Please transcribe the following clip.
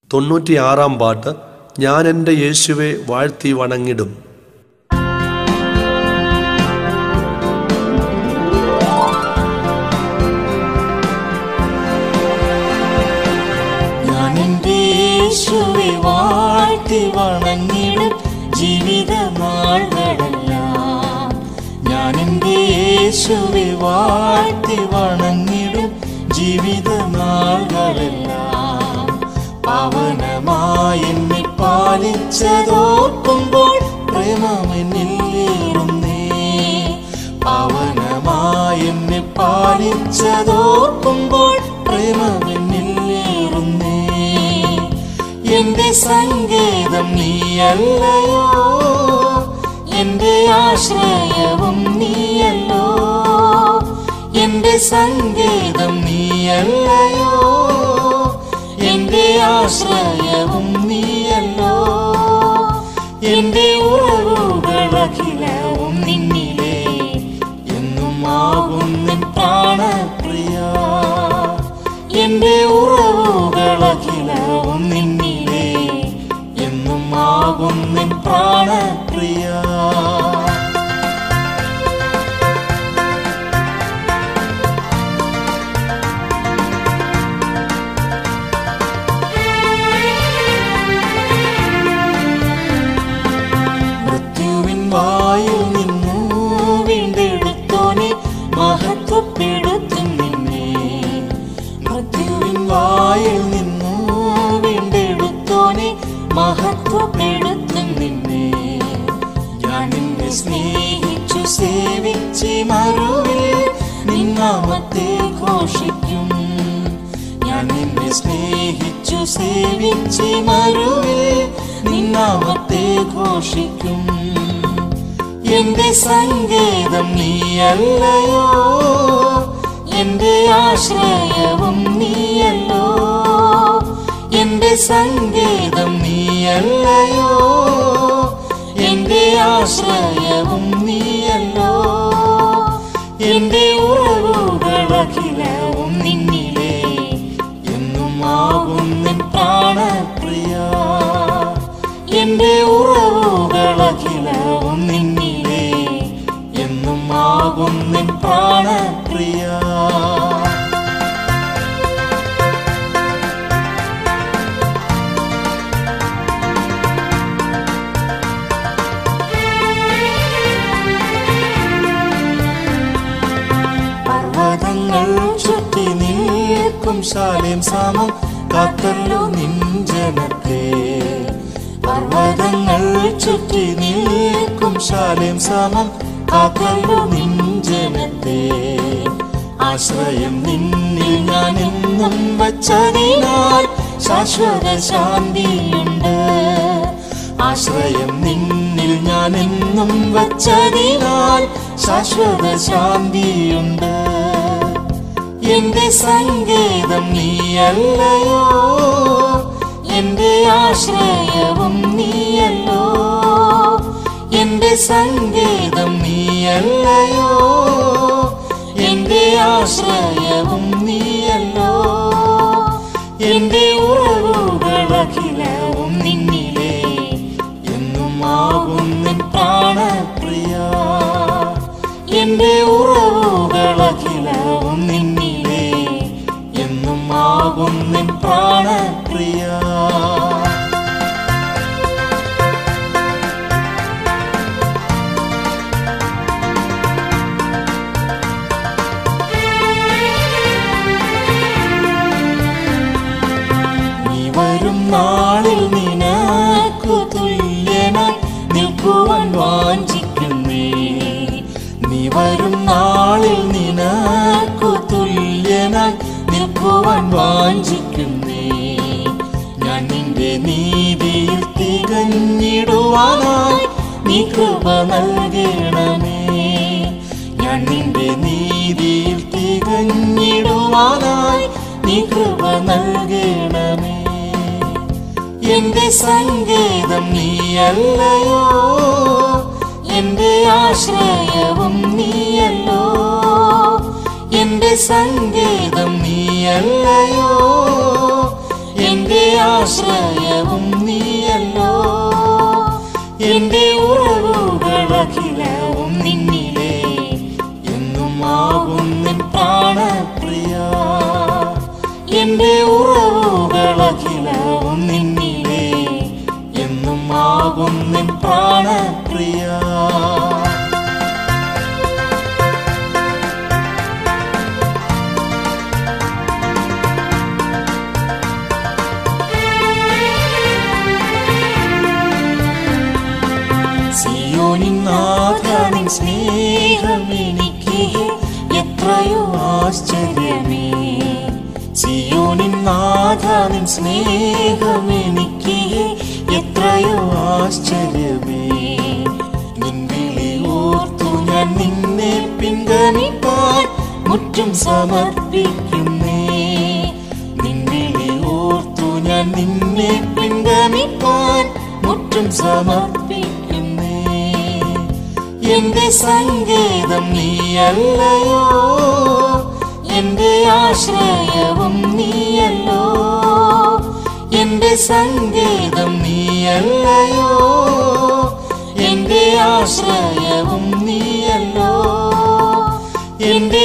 തൊണ്ണൂറ്റിയാറാം പാട്ട് ഞാൻ എൻ്റെ യേശുവെ വാഴ്ത്തി വണങ്ങിടും ഞാൻ എൻ്റെ യേശുവെ വാഴ്ത്തി വണങ്ങിടും ജീവിത നാളുകളെല്ലാം ഞാൻ എൻ്റെ യേശുവെ വാഴ്ത്തി വണങ്ങിടും ജീവിത നാളുകളെല്ലാം പാവനമായി എന്നെ പാലിച്ചതോർക്കുമ്പോൾ പ്രേമമെന്നിൽ ഏറുന്നേ പാവനമായി എന്നെ പാലിച്ചതോർക്കുമ്പോൾ പ്രേമമെന്നിൽ ഏറുന്നേ എന്റെ സങ്കേതം നീയല്ലയോ എന്റെ ആശ്രയവും നീയല്ലോ എന്റെ സങ്കേതം നീയല്ലയോ എന്റെ ആശ്രയവും നീയല്ലോ എന്റെ ഉറവുകളഖിലവും നിന്നിലേ എന്നും ആകും നിൻ പ്രാണപ്രിയ എന്റെ ഉറവുകളഖിലവും നിന്നിലേ എന്നും ആകും നിൻ പ്രാണപ്രിയ മൃത്യുവിൻ വായിൽ നിന്നു വീണ്ടെടുത്തോനെ മഹത്വപ്പെടുത്തും നിന്നെ മൃത്യുവിൻ വായിൽ നിന്നു വീണ്ടെടുത്തോനെ മഹത്വപ്പെടുത്തും നിന്നെ ഞാൻ നിന്നെ സ്നേഹിച്ചു സേവിച്ച് മറുവിൽ നിന്നാമത്തെ ഘോഷിക്കും ഞാൻ നിന്നെ സ്നേഹിച്ചു സേവിച്ച് മറുവിൽ നിന്നാമത്തെ ഘോഷിക്കും എന്റെ സങ്കേതം നീയല്ലയോ എന്റെ ആശ്രയവും നീയല്ലോ എന്റെ സങ്കേതം നീയല്ലയോ എന്റെ ആശ്രയവും നീയല്ലോ എന്റെ ഉറവുകളഖിലവും നിന്നിലേ എന്നും ആകും നിൻ പ്രാണപ്രിയ എന്റെ ഉറവുകളഖിലവും നിന്നിലേ എന്നും ആകും നിൻ പ്രാണപ്രിയ പർവ്വതങ്ങൾ ചുറ്റി നിൽക്കും ശാലേം സമം കാത്തല്ലോ നിൻ ജനത്തെ പർവ്വതങ്ങൾ ചുറ്റി നിൽക്കും ശാലേം സമം കാത്തല്ലോ നിൻ ജനത്തെ ആശ്രയം നിന്നിൽ ഞാൻ എന്നും വച്ചതിനാൽ ശാശ്വത ശാന്തിയുണ്ട് ആശ്രയം നിന്നിൽ ഞാൻ എന്നും വച്ചതിനാൽ ശാശ്വത ശാന്തിയുണ്ട് എന്റെ സങ്കേതം നീയല്ലയോ എന്റെ ആശ്രയവും നീയല്ലോ എന്റെ സങ്കേതം നീയല്ലയോ എന്റെ ആശ്രയവും നീയല്ലോ എന്റെ ഉറവുകളഖിലവും നിന്നിലേ എന്നും ആകും നിൻ പ്രാണപ്രിയ എന്റെ ഉറവുകളഖിലവും നിന്നിലേ എന്നും ആകും നിൻ പ്രാണപ്രിയ നീ വരും നാളിൽ നിനക്കു തുല്യനായി നിൽക്കുവാൻ വാഞ്ചിക്കുന്നേ നീ വരും നാളിൽ നിനക്കു തുല്യനായി നിൽക്കുവാൻ വാഞ്ചിക്കുന്നേ ഞാൻ നിന്റെ നീതിയിൽ തികഞ്ഞിടുവാനായി നീ കൃപ നൽകണമേ ഞാൻ നിന്റെ നീതിയിൽ തികഞ്ഞിടുവാനായി നീ കൃപ നൽകണമേ എന്റെ സങ്കേതം നീയല്ലയോ എന്റെ ആശ്രയവും നീയല്ലോ എന്റെ സങ്കേതം നീയല്ലയോ എന്റെ ആശ്രയവും നീയല്ലോ എന്റെ ഉറവുകളഖിലവും നിന്നിലേ എന്നും ആകും നിൻ പ്രാണപ്രിയ എന്റെ ഉറവുകളഖിലവും നിന്നിലേ എന്നും ആകും നിൻ പ്രാണപ്രിയ സിയോനിൻ നാഥനിൻ സ്നേഹം എനിക്ക് എത്രയോ ആശ്ചര്യമേ സിയോനിൻ നാഥനിൻ സ്നേഹം എനിക്ക് എത്രയോ ആശ്ചര്യമേ നിൻ വിളി ഓർത്തു ഞാൻ നിന്നെ പിൻഗമിപ്പാൻ മുറ്റും സമർപ്പിക്കുന്നേ നിൻ വിളി ഓർത്തു ഞാൻ നിന്നെ പിൻഗമിപ്പാൻ മുറ്റും സമർപ്പിക്കുന്നേ എന്റെ സംഗീതം നീയല്ലയോ എന്റെ ആശ്രയവും നീയല്ലോ എന്റെ സംഗീതം നീയല്ലയോ എന്റെ ആശ്രയവും നീയല്ലോ എന്റെ